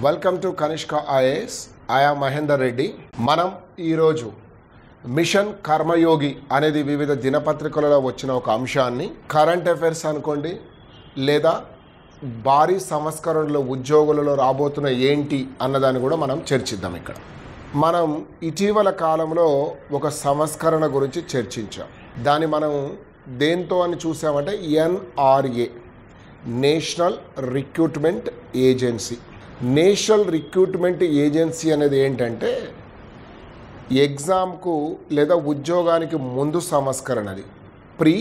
welcome to Kanishka IAS ఆయా మహేందర్ రెడ్డి మనం ఈరోజు మిషన్ కర్మయోగి అనేది వివిధ దినపత్రికలలో వచ్చిన ఒక అంశాన్ని కరెంట్ అఫైర్స్ అనుకోండి లేదా భారీ సంస్కరణలు ఉద్యోగులలో రాబోతున్న ఏంటి అన్నదాన్ని కూడా మనం చర్చిద్దాం ఇక్కడ మనం ఇటీవల కాలంలో ఒక సంస్కరణ గురించి చర్చించాం దాన్ని మనం దేంతో అని చూసామంటే NRA national recruitment agency national recruitment agency అనేది ఏంటంటే ఎగ్జామ్కు లేదా ఉద్యోగానికి ముందు సంస్కరణ అది pre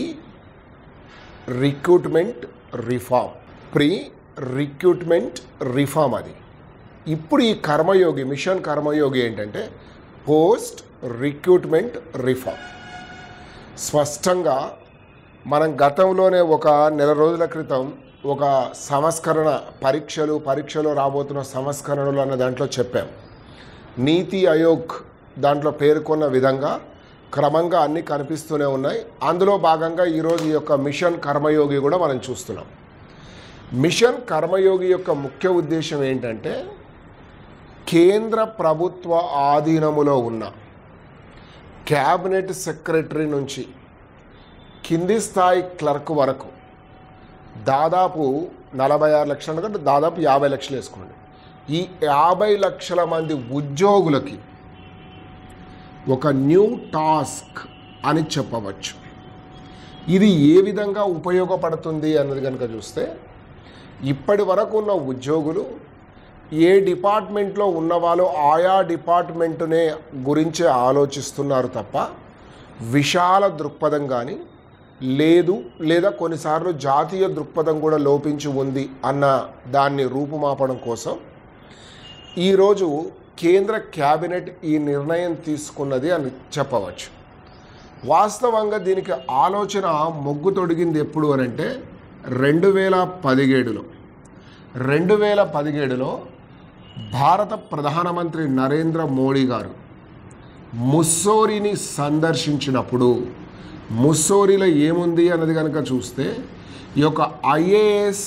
recruitment reform pre recruitment reform అది ఇప్పుడు ఈ కర్మయోగి మిషన్ కర్మయోగి ఏంటంటే పోస్ట్ రిక్రూట్మెంట్ రిఫార్మ్ స్పష్టంగా మనం గతంలోనే ఒక నెల రోజుల క్రితం ఒక సంస్కరణ పరీక్షలు పరీక్షలో రాబోతున్న సంస్కరణలు అన్న దాంట్లో చెప్పాం నీతి ఆయోగ్ దాంట్లో పేర్కొన్న విధంగా క్రమంగా అన్నీ కనిపిస్తూనే ఉన్నాయి అందులో భాగంగా ఈరోజు ఈ యొక్క మిషన్ కర్మయోగి కూడా మనం చూస్తున్నాం మిషన్ కర్మయోగి యొక్క ముఖ్య ఉద్దేశం ఏంటంటే కేంద్ర ప్రభుత్వ ఆధీనములో ఉన్న క్యాబినెట్ సెక్రటరీ నుంచి కింది స్థాయి క్లర్క్ వరకు దాదాపు నలభై ఆరు లక్షలు కంటే దాదాపు యాభై లక్షలు వేసుకోండి ఈ యాభై లక్షల మంది ఉద్యోగులకి ఒక న్యూ టాస్క్ అని చెప్పవచ్చు ఇది ఏ విధంగా ఉపయోగపడుతుంది అన్నది కనుక చూస్తే ఇప్పటి వరకు ఉన్న ఉద్యోగులు ఏ డిపార్ట్మెంట్లో ఉన్నవాళ్ళు ఆయా డిపార్ట్మెంటునే గురించే ఆలోచిస్తున్నారు తప్ప విశాల దృక్పథం కానీ లేదు లేదా కొన్నిసార్లు జాతీయ దృక్పథం కూడా లోపించి ఉంది అన్న దాన్ని రూపుమాపడం కోసం ఈరోజు కేంద్ర క్యాబినెట్ ఈ నిర్ణయం తీసుకున్నది అని చెప్పవచ్చు వాస్తవంగా దీనికి ఆలోచన మొగ్గు తొడిగింది ఎప్పుడు అని అంటే రెండు వేల పదిహేడులో రెండు వేల పదిహేడులో భారత ప్రధానమంత్రి నరేంద్ర మోడీ గారు ముస్సోరిని సందర్శించినప్పుడు ముస్సోరిలో ఏముంది అన్నది కనుక చూస్తే ఈ యొక్క ఐఏఎస్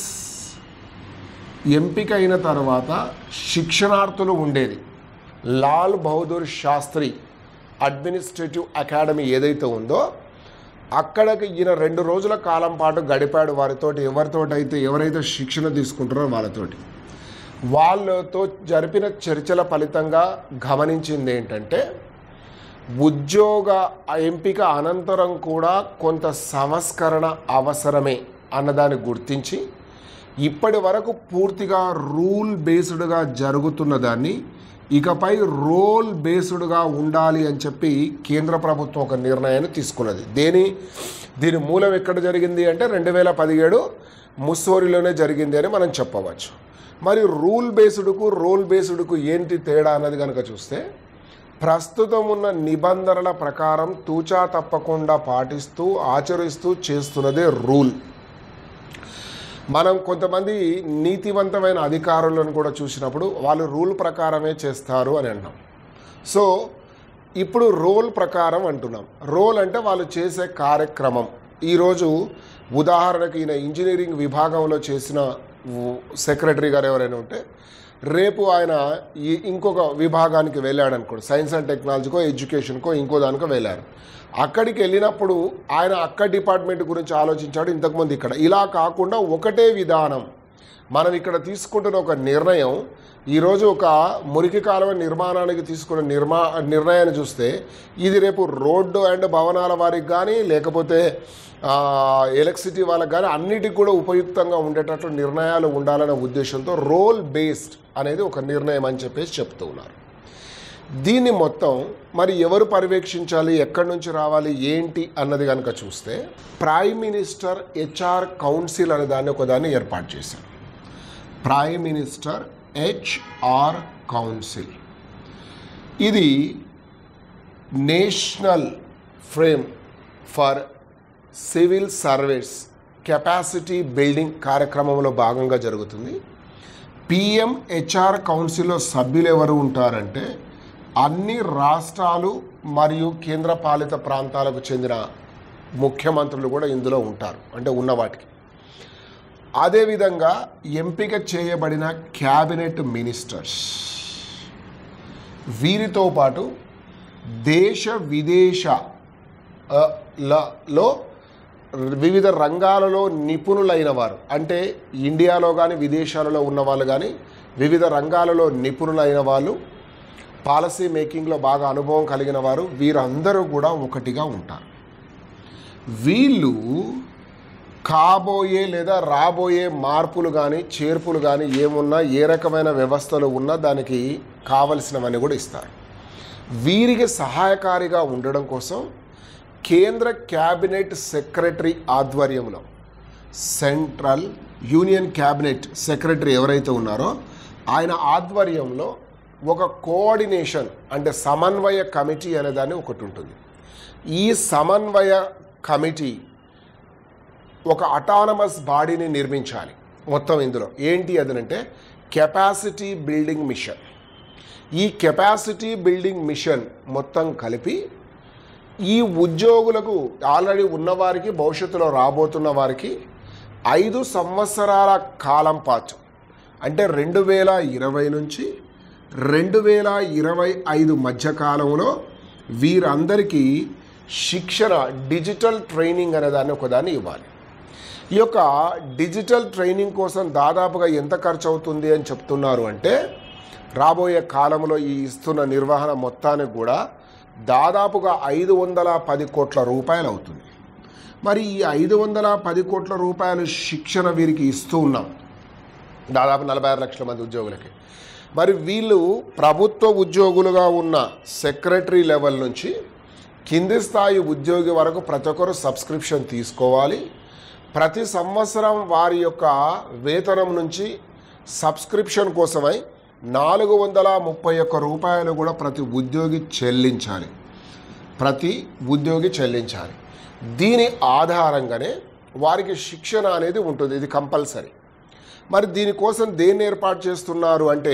ఎంపిక అయిన తర్వాత శిక్షణార్థులు ఉండేది లాల్ బహదూర్ శాస్త్రి అడ్మినిస్ట్రేటివ్ అకాడమీ ఏదైతే ఉందో అక్కడికి ఈయన రెండు రోజుల కాలం పాటు గడిపాడు వారితోటి ఎవరితోటైతే ఎవరైతే శిక్షణ తీసుకుంటారో వాళ్ళతోటి వాళ్ళతో జరిపిన చర్చల ఫలితంగా గమనించింది ఏంటంటే ఉద్యోగ ఎంపిక అనంతరం కూడా కొంత సంస్కరణ అవసరమే అన్నదాన్ని గుర్తించి ఇప్పటి వరకు పూర్తిగా రూల్ బేస్డ్గా జరుగుతున్న దాన్ని ఇకపై రోల్ బేస్డ్గా ఉండాలి అని చెప్పి కేంద్ర ప్రభుత్వం ఒక నిర్ణయాన్ని తీసుకున్నది దేని దీని మూలం ఎక్కడ జరిగింది అంటే రెండు వేల పదిహేడు ముస్సోరిలోనే జరిగింది అని మనం చెప్పవచ్చు మరి రూల్ బేస్డ్కు రోల్ బేస్డ్కు ఏంటి తేడా అన్నది కనుక చూస్తే ప్రస్తుతం ఉన్న నిబంధనల ప్రకారం తూచా తప్పకుండా పాటిస్తూ ఆచరిస్తూ చేస్తున్నదే రూల్ మనం కొంతమంది నీతివంతమైన అధికారులను కూడా చూసినప్పుడు వాళ్ళు రూల్ ప్రకారమే చేస్తారు అని అంటాం సో ఇప్పుడు రోల్ ప్రకారం అంటున్నాం రోల్ అంటే వాళ్ళు చేసే కార్యక్రమం ఈరోజు ఉదాహరణకి ఈయన ఇంజనీరింగ్ విభాగంలో చేసిన సెక్రటరీ గారు ఎవరైనా ఉంటే రేపు ఆయన ఈ ఇంకొక విభాగానికి వెళ్ళాడు అనుకోండి సైన్స్ అండ్ టెక్నాలజీకో ఎడ్యుకేషన్కో ఇంకో దానికో వెళ్ళారు అక్కడికి వెళ్ళినప్పుడు ఆయన అక్క డిపార్ట్మెంట్ గురించి ఆలోచించాడు ఇంతకుముందు ఇక్కడ ఇలా కాకుండా ఒకటే విధానం మనం ఇక్కడ తీసుకుంటున్న ఒక నిర్ణయం ఈరోజు ఒక మురికి కాలువ నిర్మాణానికి తీసుకున్న నిర్మా నిర్ణయాన్ని చూస్తే ఇది రేపు రోడ్డు అండ్ భవనాల వారికి కానీ లేకపోతే ఎలక్ట్రిసిటీ వాళ్ళకి కానీ అన్నిటికి కూడా ఉపయుక్తంగా ఉండేటట్లు నిర్ణయాలు ఉండాలనే ఉద్దేశంతో రోల్ బేస్డ్ అనేది ఒక నిర్ణయం అని చెప్పేసి చెప్తూ ఉన్నారు దీన్ని మొత్తం మరి ఎవరు పర్యవేక్షించాలి ఎక్కడి నుంచి రావాలి ఏంటి అన్నది కనుక చూస్తే ప్రైమ్ మినిస్టర్ హెచ్ఆర్ కౌన్సిల్ అనే దాన్ని ఒకదాన్ని ఏర్పాటు చేశారు ప్రైమ్ మినిస్టర్ హెచ్ఆర్ కౌన్సిల్ ఇది national frame for civil service capacity building కార్యక్రమంలో భాగంగా జరుగుతుంది పిఎం హెచ్ఆర్ కౌన్సిల్లో సభ్యులు ఎవరు ఉంటారంటే అన్ని రాష్ట్రాలు మరియు కేంద్ర పాలిత ప్రాంతాలకు చెందిన ముఖ్యమంత్రులు కూడా ఇందులో ఉంటారు అంటే ఉన్న వాటికి అదేవిధంగా ఎంపిక చేయబడిన క్యాబినెట్ మినిస్టర్స్ వీరితో పాటు దేశ విదేశ ఆ, ల- లో వివిధ రంగాలలో నిపుణులైన వారు అంటే ఇండియాలో కానీ విదేశాలలో ఉన్న వాళ్ళు కానీ వివిధ రంగాలలో నిపుణులైన వాళ్ళు పాలసీ మేకింగ్లో బాగా అనుభవం కలిగిన వారు వీరందరూ కూడా ఒకటిగా ఉంటారు వీళ్ళు కాబోయే లేదా రాబోయే మార్పులు కానీ చేర్పులు కానీ ఏమున్నా ఏ రకమైన వ్యవస్థలు ఉన్నా దానికి కావలసినవన్నీ కూడా ఇస్తారు వీరికి సహాయకారిగా ఉండడం కోసం కేంద్ర క్యాబినెట్ సెక్రటరీ ఆధ్వర్యంలో సెంట్రల్ యూనియన్ క్యాబినెట్ సెక్రటరీ ఎవరైతే ఉన్నారో ఆయన ఆధ్వర్యంలో ఒక కోఆర్డినేషన్ అంటే సమన్వయ కమిటీ అనే దాన్ని ఒకటి ఉంటుంది ఈ సమన్వయ కమిటీ ఒక అటానమస్ బాడీని నిర్మించాలి మొత్తం ఇందులో ఏంటి అదనంటే కెపాసిటీ బిల్డింగ్ మిషన్ ఈ కెపాసిటీ బిల్డింగ్ మిషన్ మొత్తం కలిపి ఈ ఉద్యోగులకు ఆల్రెడీ ఉన్నవారికి భవిష్యత్తులో రాబోతున్న వారికి ఐదు సంవత్సరాల కాలం పాటు అంటే రెండు వేల ఇరవై నుంచి రెండు వేల ఇరవై ఐదు మధ్యకాలంలో వీరందరికీ శిక్షణ డిజిటల్ ట్రైనింగ్ అనే దాన్ని ఒకదాన్ని ఇవ్వాలి ఈ యొక్క డిజిటల్ ట్రైనింగ్ కోసం దాదాపుగా ఎంత ఖర్చు అవుతుంది అని చెప్తున్నారు అంటే రాబోయే కాలంలో ఈ ఇస్తున్న నిర్వహణ మొత్తానికి కూడా దాదాపుగా ఐదు వందల పది కోట్ల రూపాయలు అవుతుంది మరి ఈ ఐదు వందల పది కోట్ల రూపాయలు శిక్షణ వీరికి ఇస్తూ ఉన్నాం దాదాపు నలభై ఆరు లక్షల మంది ఉద్యోగులకి మరి వీళ్ళు ప్రభుత్వ ఉద్యోగులుగా ఉన్న సెక్రటరీ లెవెల్ నుంచి కింది స్థాయి ఉద్యోగి వరకు ప్రతి ఒక్కరు సబ్స్క్రిప్షన్ తీసుకోవాలి ప్రతి సంవత్సరం వారి యొక్క వేతనం నుంచి సబ్స్క్రిప్షన్ కోసమై నాలుగు వందల ముప్పై ఒక్క రూపాయలు కూడా ప్రతి ఉద్యోగి చెల్లించాలి ప్రతి ఉద్యోగి చెల్లించాలి దీని ఆధారంగానే వారికి శిక్షణ అనేది ఉంటుంది ఇది కంపల్సరీ మరి దీనికోసం దేన్ని ఏర్పాటు చేస్తున్నారు అంటే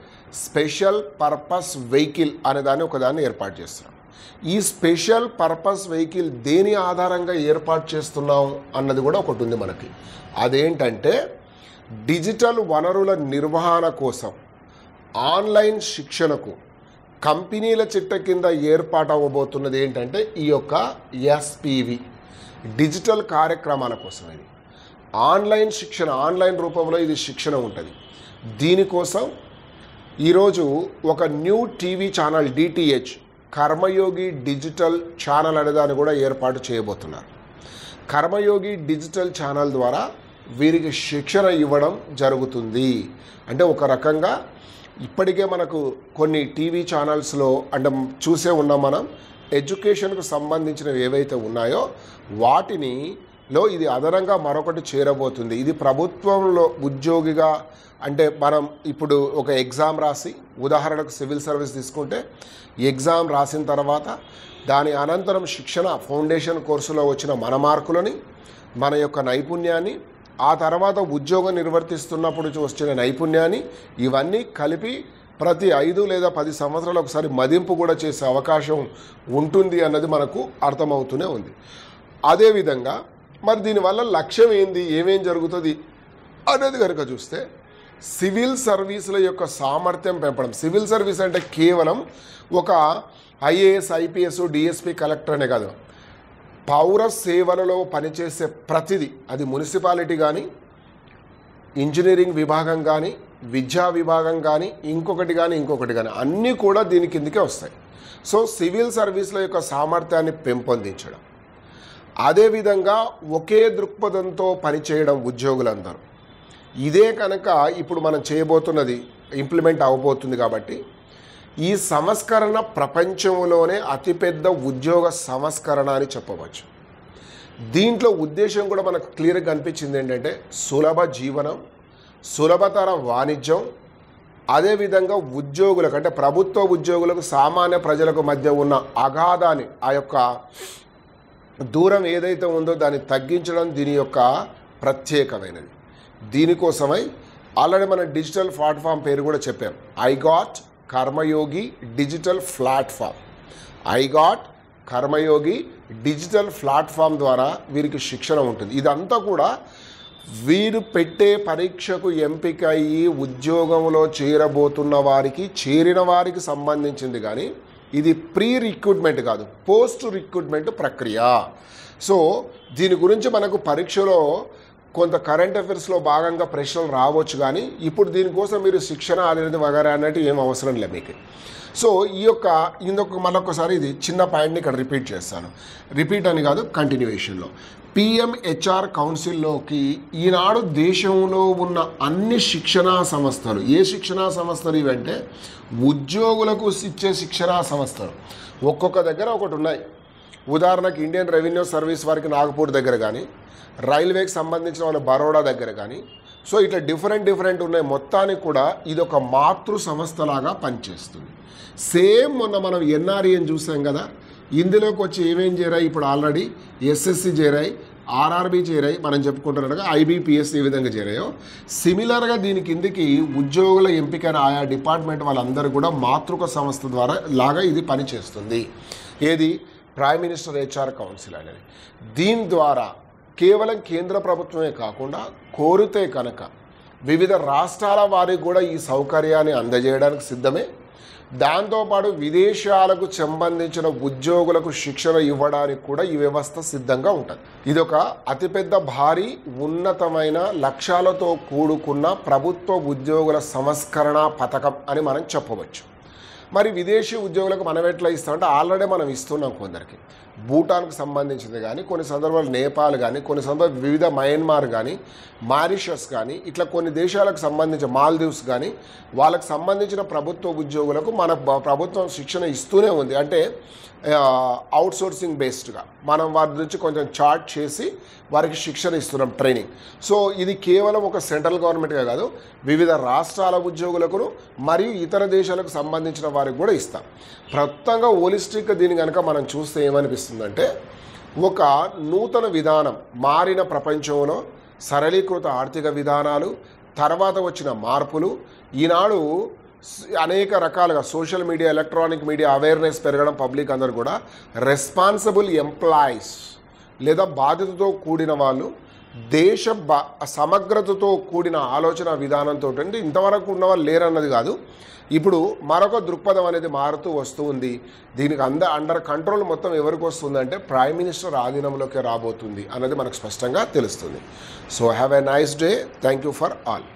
స్పెషల్ పర్పస్ వెహికల్ అనే దాన్ని ఒకదాన్ని ఏర్పాటు చేస్తున్నాం ఈ స్పెషల్ పర్పస్ వెహికల్ దేని ఆధారంగా ఏర్పాటు చేస్తున్నాం అన్నది కూడా ఒకటి ఉంది మనకి అదేంటంటే డిజిటల్ వనరుల నిర్వహణ కోసం ఆన్లైన్ శిక్షణకు కంపెనీల చిట్ట కింద ఏర్పాటు అవ్వబోతున్నది ఏంటంటే ఈ యొక్క ఎస్పివి డిజిటల్ కార్యక్రమాల కోసం ఇది ఆన్లైన్ శిక్షణ ఆన్లైన్ రూపంలో ఇది శిక్షణ ఉంటుంది దీనికోసం ఈరోజు ఒక new TV channel DTH Karmayogi digital channel అనే దాన్ని కూడా ఏర్పాటు చేయబోతున్నారు కర్మయోగి డిజిటల్ ఛానల్ ద్వారా వీరికి శిక్షణ ఇవ్వడం జరుగుతుంది అంటే ఒక రకంగా ఇప్పటికే మనకు కొన్ని టీవీ ఛానల్స్లో అంటే చూసే ఉన్నాం మనం ఎడ్యుకేషన్కు సంబంధించినవి ఏవైతే ఉన్నాయో వాటిని లో ఇది అదనంగా మరొకటి చేరబోతుంది ఇది ప్రభుత్వంలో ఉద్యోగిగా అంటే మనం ఇప్పుడు ఒక ఎగ్జామ్ రాసి ఉదాహరణకు సివిల్ సర్వీస్ తీసుకుంటే ఎగ్జామ్ రాసిన తర్వాత దాని అనంతరం శిక్షణ ఫౌండేషన్ కోర్సులో వచ్చిన మన మార్కులని మన యొక్క నైపుణ్యాన్ని ఆ తర్వాత ఉద్యోగం నిర్వర్తిస్తున్నప్పుడు వచ్చిన నైపుణ్యాన్ని ఇవన్నీ కలిపి ప్రతి ఐదు లేదా పది సంవత్సరాలు ఒకసారి మదింపు కూడా చేసే అవకాశం ఉంటుంది అన్నది మనకు అర్థమవుతూనే ఉంది అదేవిధంగా మరి దీనివల్ల లక్ష్యం ఏంది ఏమేం జరుగుతుంది అనేది కనుక చూస్తే సివిల్ సర్వీసుల యొక్క సామర్థ్యం పెంపడం సివిల్ సర్వీస్ అంటే కేవలం ఒక ఐఏఎస్ ఐపీఎస్ డిఎస్పి కలెక్టర్ అనే కాదు పౌర సేవలలో పనిచేసే ప్రతిదీ అది మున్సిపాలిటీ కానీ ఇంజనీరింగ్ విభాగం కానీ విద్యా విభాగం కానీ ఇంకొకటి కానీ ఇంకొకటి కానీ అన్నీ కూడా దీని కిందకే వస్తాయి సో సివిల్ సర్వీసుల యొక్క సామర్థ్యాన్ని పెంపొందించడం అదేవిధంగా ఒకే దృక్పథంతో పనిచేయడం ఉద్యోగులందరూ ఇదే కనుక ఇప్పుడు మనం చేయబోతున్నది ఇంప్లిమెంట్ అవ్వబోతుంది కాబట్టి ఈ సంస్కరణ ప్రపంచంలోనే అతిపెద్ద ఉద్యోగ సంస్కరణ అని చెప్పవచ్చు దీంట్లో ఉద్దేశం కూడా మనకు క్లియర్గా కనిపించింది ఏంటంటే సులభ జీవనం సులభతర వాణిజ్యం అదేవిధంగా ఉద్యోగులకు అంటే ప్రభుత్వ ఉద్యోగులకు సామాన్య ప్రజలకు మధ్య ఉన్న అగాధాన్ని ఆ యొక్క దూరం ఏదైతే ఉందో దాన్ని తగ్గించడం దీని యొక్క ప్రత్యేకమైనది దీనికోసమై ఆల్రెడీ మన డిజిటల్ ప్లాట్ఫామ్ పేరు కూడా చెప్పాం I got Karmayogi digital platform I got Karmayogi digital platform ద్వారా వీరికి శిక్షణ ఉంటుంది ఇదంతా కూడా వీరు పెట్టే పరీక్షకు ఎంపిక అయ్యి ఉద్యోగంలో చేరబోతున్న వారికి చేరిన వారికి సంబంధించింది కానీ ఇది ప్రీ రిక్రూట్మెంట్ కాదు పోస్ట్ రిక్రూట్మెంట్ ప్రక్రియ సో దీని గురించి మనకు పరీక్షలో కొంత కరెంట్ అఫైర్స్లో భాగంగా ప్రశ్నలు రావచ్చు కానీ ఇప్పుడు దీనికోసం మీరు శిక్షణ అనేది వగరా అన్నట్టు ఏం అవసరం లేదు మీకు సో ఈ యొక్క ఇంకొక మళ్ళొకసారి ఇది చిన్న పాయింట్ని ఇక్కడ రిపీట్ చేస్తాను రిపీట్ అని కాదు కంటిన్యూయేషన్లో పిఎంహెచ్ఆర్ కౌన్సిల్లోకి ఈనాడు దేశంలో ఉన్న అన్ని శిక్షణా సంస్థలు ఏ శిక్షణా సంస్థలు ఇవంటే ఉద్యోగులకు ఇచ్చే శిక్షణా సంస్థలు ఒక్కొక్క దగ్గర ఒకటి ఉన్నాయి ఉదాహరణకు ఇండియన్ రెవెన్యూ సర్వీస్ వారికి నాగపూర్ దగ్గర కానీ రైల్వేకి సంబంధించిన వాళ్ళ బరోడా దగ్గర కానీ సో ఇట్లా డిఫరెంట్ డిఫరెంట్ ఉన్నాయి మొత్తానికి కూడా ఇది ఒక మాతృ సంస్థలాగా పనిచేస్తుంది సేమ్ మొన్న మనం ఎన్ఆర్ఈని చూసాం కదా ఇందులోకి వచ్చి ఏమేం చేరాయి ఇప్పుడు ఆల్రెడీ ఎస్ఎస్సి చేరాయి ఆర్ఆర్బి చేరాయి మనం చెప్పుకుంటున్నట్టుగా ఐబీపీఎస్ ఏ విధంగా చేరాయో సిమిలర్గా దీని కిందికి ఉద్యోగుల ఎంపికైన ఆయా డిపార్ట్మెంట్ వాళ్ళందరూ కూడా మాతృక సంస్థ ద్వారా లాగా ఇది పనిచేస్తుంది ఏది ప్రైమ్ మినిస్టర్ హెచ్ఆర్ కౌన్సిల్ అనేది దీని ద్వారా కేవలం కేంద్ర ప్రభుత్వమే కాకుండా కోరితే కనుక వివిధ రాష్ట్రాల వారికి కూడా ఈ సౌకర్యాన్ని అందజేయడానికి సిద్ధమే దాంతోపాటు విదేశాలకు సంబంధించిన ఉద్యోగులకు శిక్షణ ఇవ్వడానికి కూడా ఈ వ్యవస్థ సిద్ధంగా ఉంటుంది ఇది ఒక అతిపెద్ద భారీ ఉన్నతమైన లక్ష్యాలతో కూడుకున్న ప్రభుత్వ ఉద్యోగుల సంస్కరణ పథకం అని మనం చెప్పవచ్చు మరి విదేశీ ఉద్యోగులకు మనం ఎట్లా ఇస్తామంటే ఆల్రెడీ మనం ఇస్తున్నాం కొందరికి భూటాన్కు సంబంధించింది కానీ కొన్ని సందర్భాలు నేపాల్ కానీ కొన్ని సందర్భాలు వివిధ మయన్మార్ కానీ మారిషస్ కానీ ఇట్లా కొన్ని దేశాలకు సంబంధించిన మాల్దీవ్స్ కానీ వాళ్ళకి సంబంధించిన ప్రభుత్వ ఉద్యోగులకు మన బ- ప్రభుత్వం శిక్షణ ఇస్తూనే ఉంది అంటే అవుట్ సోర్సింగ్ బేస్డ్గా మనం వారి నుంచి కొంచెం చార్ట్ చేసి వారికి శిక్షణ ఇస్తున్నాం ట్రైనింగ్ సో ఇది కేవలం ఒక సెంట్రల్ గవర్నమెంట్గా కాదు వివిధ రాష్ట్రాల ఉద్యోగులకు మరియు ఇతర దేశాలకు సంబంధించిన వారికి కూడా ఇస్తాం ప్రస్తుతంగా హోలిస్టిక్గా దీన్ని కనుక మనం చూస్తే ఏమనిపిస్తుందంటే ఒక నూతన విధానం మారిన ప్రపంచంలో సరళీకృత ఆర్థిక విధానాలు తర్వాత వచ్చిన మార్పులు ఈనాడు స్- అనేక రకాలుగా social media electronic media awareness పెరగడం పబ్లిక్ అందరు కూడా రెస్పాన్సిబుల్ ఎంప్లాయీస్ లేదా బాధ్యతతో కూడిన వాళ్ళు దేశ బ సమగ్రతతో కూడిన ఆలోచన విధానంతో అంటే ఇంతవరకు ఉన్న వాళ్ళు లేరన్నది కాదు ఇప్పుడు మరొక దృక్పథం అనేది మారుతూ వస్తూ ఉంది దీనికి అంద అండర్ కంట్రోల్ మొత్తం ఎవరికి వస్తుందంటే ప్రైమ్ మినిస్టర్ ఆధీనంలోకి రాబోతుంది అన్నది మనకు స్పష్టంగా తెలుస్తుంది so have a nice day thank you for all